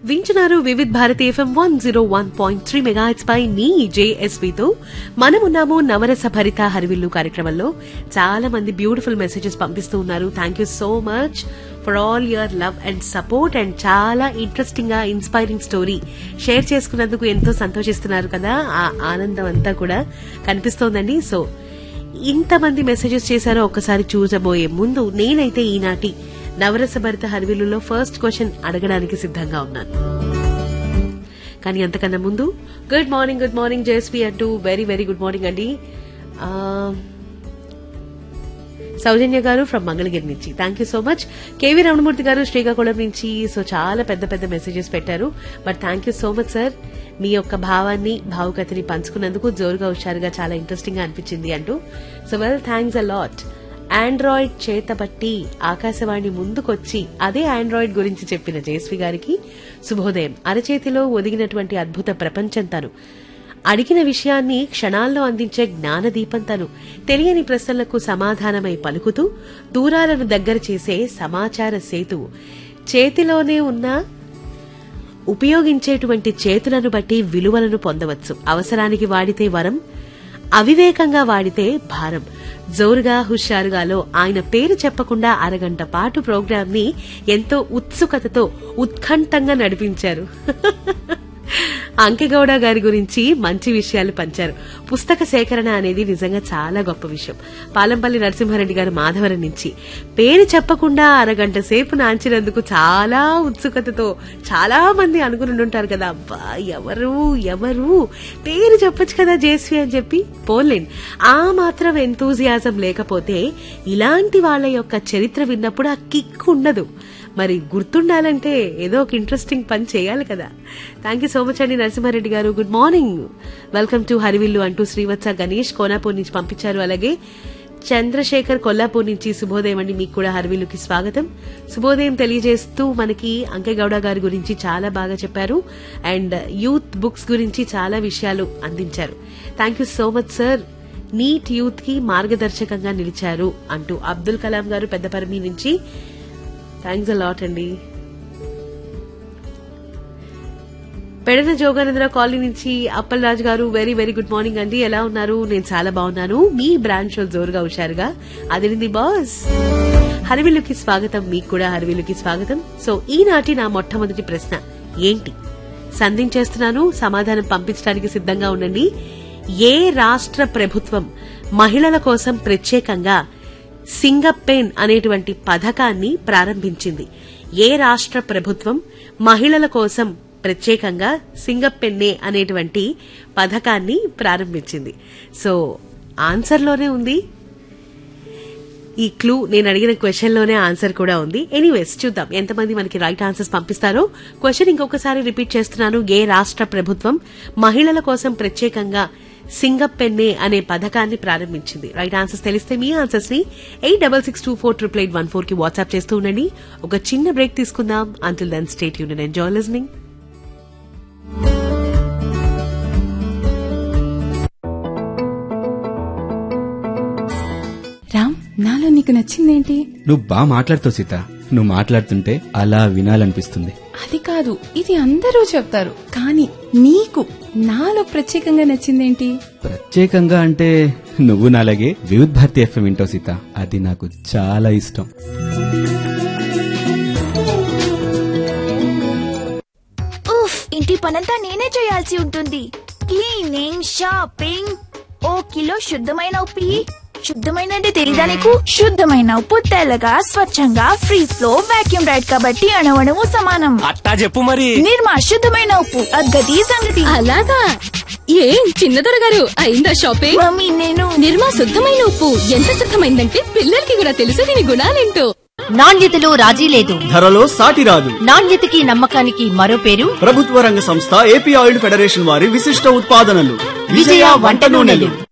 వింటున్నారు Vividh Bharati FM one zero one point three megahertz పై మీ జేఎస్వితో మనమున్నాము నవరస భరిత హరివిల్లు కార్యక్రమంలో చాలా మంది బ్యూటిఫుల్ మెసేజెస్ పంపిస్తూ ఉన్నారు thank you so much for all your love and support and చాలా ఇంట్రెస్టింగ్ గా ఇన్స్పైరింగ్ స్టోరీ షేర్ చేసుకున్నందుకు ఎంతో సంతోషిస్తున్నారు కదా ఆ ఆనందం అంతా కూడా కనిపిస్తోందండి సో ఇంతమంది మెసేజెస్ చేశారో ఒక్కసారి చూసబోయే ముందు నేనైతే ఈనాటి నవరస భరిత హరివిల్లులో ఫస్ట్ క్వశ్చన్ అడగడానికి సిద్ధంగా ఉన్నాను కానీ అంతకన్నా ముందు good morning good morning JSP అంటూ వెరీ వెరీ గుడ్ మార్నింగ్ అండి ఆ, సౌజన్య గారు ఫ్రమ్ మంగళగిరి నుంచి thank you so much KV Ramanamurthy garu Srikakulam నుంచి సో చాలా పెద్ద పెద్ద మెసేజెస్ పెట్టారు but thank you so much sir మీ యొక్క భావాన్ని భావుకతని పంచుకున్నందుకు జోరుగా హుషారుగా చాలా ఇంట్రెస్టింగ్ గా అనిపించింది అంటూ so well thanks a lot android చేతబట్టి ఆకాశవాణి ముందుకొచ్చి అదే ఆండ్రాయిడ్ గురించి చెప్పిన జయశ్రీ గారికి శుభోదయం అరచేతిలో ఒదిగినటువంటి అద్భుత ప్రపంచం తను అడిగిన విషయాన్ని క్షణాల్లో అందించే జ్ఞానదీపం తను తెలియని ప్రశ్నలకు సమాధానమై పలుకుతూ దూరాలను దగ్గర చేసే సమాచార సేతువు చేతిలోనే ఉన్న ఉపయోగించేటువంటి చేతులను బట్టి విలువలను పొందవచ్చు అవసరానికి వాడితే వరం అవివేకంగా వాడితే భారం జోరుగా హుషారుగాలో ఆయన పేరు చెప్పకుండా అరగంట పాటు ప్రోగ్రామ్ ని ఎంతో ఉత్సుకతతో ఉత్కంఠంగా నడిపించారు అంకెగౌడ గారి గురించి మంచి విషయాలు పంచారు పుస్తక సేకరణ అనేది నిజంగా చాలా గొప్ప విషయం పాలంపల్లి నరసింహారెడ్డి గారు మాధవరం నుంచి పేరు చెప్పకుండా అరగంట సేపు నాంచినందుకు చాలా ఉత్సుకతతో చాలా మంది అనుకుని ఉంటారు కదా అబ్బా ఎవరు ఎవరు పేరు చెప్పొచ్చు కదా జేస్వి అని చెప్పి పోలేండి ఆ మాత్రం ఎంతూజియాజం లేకపోతే ఇలాంటి వాళ్ళ యొక్క చరిత్ర విన్నప్పుడు ఆ కిక్ ఉండదు మరి గుర్తుండాలంటే ఏదో ఒక ఇంట్రెస్టింగ్ పని చేయాలి కదా థ్యాంక్ యూ సో మచ్ అండి నరసింహారెడ్డి గారు గుడ్ మార్నింగ్ వెల్కమ్ టు హరివిల్లు అంటూ శ్రీవత్స గణేష్ కోనాపూర్ నుంచి పంపించారు అలాగే చంద్రశేఖర్ కొల్లాపూర్ నుంచి శుభోదయం అండి మీకు కూడా హరివిల్లుకి స్వాగతం శుభోదయం తెలియజేస్తూ మనకి అంకెగౌడ గారి గురించి చాలా బాగా చెప్పారు అండ్ యూత్ బుక్స్ గురించి చాలా విషయాలు అందించారు thank you so much sir NEET youth కి మార్గదర్శకంగా నిలిచారు అంటూ అబ్దుల్ కలాం గారు పెద్దపరమి నుంచి థ్యాంక్స్ లాట్ అండి పెడన జోగానందర కాలనీ నుంచి అప్పల్ రాజు గారు వెరీ వెరీ గుడ్ మార్నింగ్ అండి ఎలా ఉన్నారు నేను చాలా బాగున్నాను మీ బ్రాంచ్ షో జోరుగా హుషారుగా అదిరింది బాస్ హరివిల్లుకి స్వాగతం మీకు కూడా హరివిల్లుకి స్వాగతం సో ఈనాటి నా మొట్టమొదటి ప్రశ్న ఏంటి సంధించేస్తున్నాను సమాధానం పంపించడానికి సిద్ధంగా ఉండండి ఏ రాష్ట్ర ప్రభుత్వం మహిళల కోసం ప్రత్యేకంగా సింగప్పేన్ అనేటువంటి పథకాన్ని ప్రారంభించింది ఏ రాష్ట్ర ప్రభుత్వం మహిళల కోసం ప్రత్యేకంగా సింగపెన్నే అనేటువంటి పథకాన్ని ప్రారంభించింది సో ఆన్సర్లోనే ఉంది ఈ క్లూ నేను అడిగిన క్వశ్చన్ లోనే ఆన్సర్ కూడా ఉంది ఎనీవేస్ చూద్దాం ఎంతమంది మనకి రైట్ ఆన్సర్స్ పంపిస్తారో క్వశ్చన్ ఇంకొకసారి రిపీట్ చేస్తున్నాను ఏ రాష్ట్ర ప్రభుత్వం మహిళల కోసం ప్రత్యేకంగా సింగపెన్నే అనే పథకాన్ని ప్రారంభించింది రైట్ ఆన్సర్స్ తెలిస్తే మీ ఆన్సర్స్ ని eight double six two four triple eight one four కి వాట్సాప్ చేస్తూ ఉండండి ఒక చిన్న బ్రేక్ తీసుకుందాం until then state union enjoy listening Ram నాలో నీకు నచ్చిందేంటి నువ్వు బాగా మాట్లాడుతావు సీత నువ్వు మాట్లాడుతుంటే అలా వినాలనిపిస్తుంది అది కాదు ఇది అందరూ చెప్తారు కానీ నీకు నాలో ప్రత్యేకంగా నచ్చిందేంటి ప్రత్యేకంగా అంటే నువ్వు నాలాగే వివిధ్ భారతి ఎఫ్ఎం వింటావు సీత అది నాకు చాలా ఇష్టం ఉఫ్ ఇంటి పనంతా నేనే చేయాల్సి ఉంటుంది క్లీనింగ్ షాపింగ్ ఓ కిలో శుద్ధమైన ఉప్పు ఇయ్యి. శుద్ధమైన అంటే తెలీదా నీకు శుద్ధమైన ఉప్పు తెల్లగా స్వచ్ఛంగా ఫ్రీ ఫ్లో వాక్యూమ్ రైడ్ కాబట్టి అణువణువు సమానం అట్టా చెప్పు మరి నిర్మా శుద్ధమైన ఉప్పు అగ్గది సంగతి అలాగా ఏం చిన్నదొర గారు అయిందా షాపింగ్ మమ్మీ నేను నిర్మా శుద్ధమైన ఉప్పు ఎంత శుద్ధమైందంటే పిల్లలకి కూడా తెలుసు దీని గుణాలేంటో నాణ్యతలో రాజీ లేదు ధరలో సాటి రాదు నాణ్యతకి నమ్మకానికి మరో పేరు ప్రభుత్వ రంగ సంస్థ ఏపీ ఆయిల్ ఫెడరేషన్ వారి విశిష్ట ఉత్పాదనలు విజయ వంట నూనెలు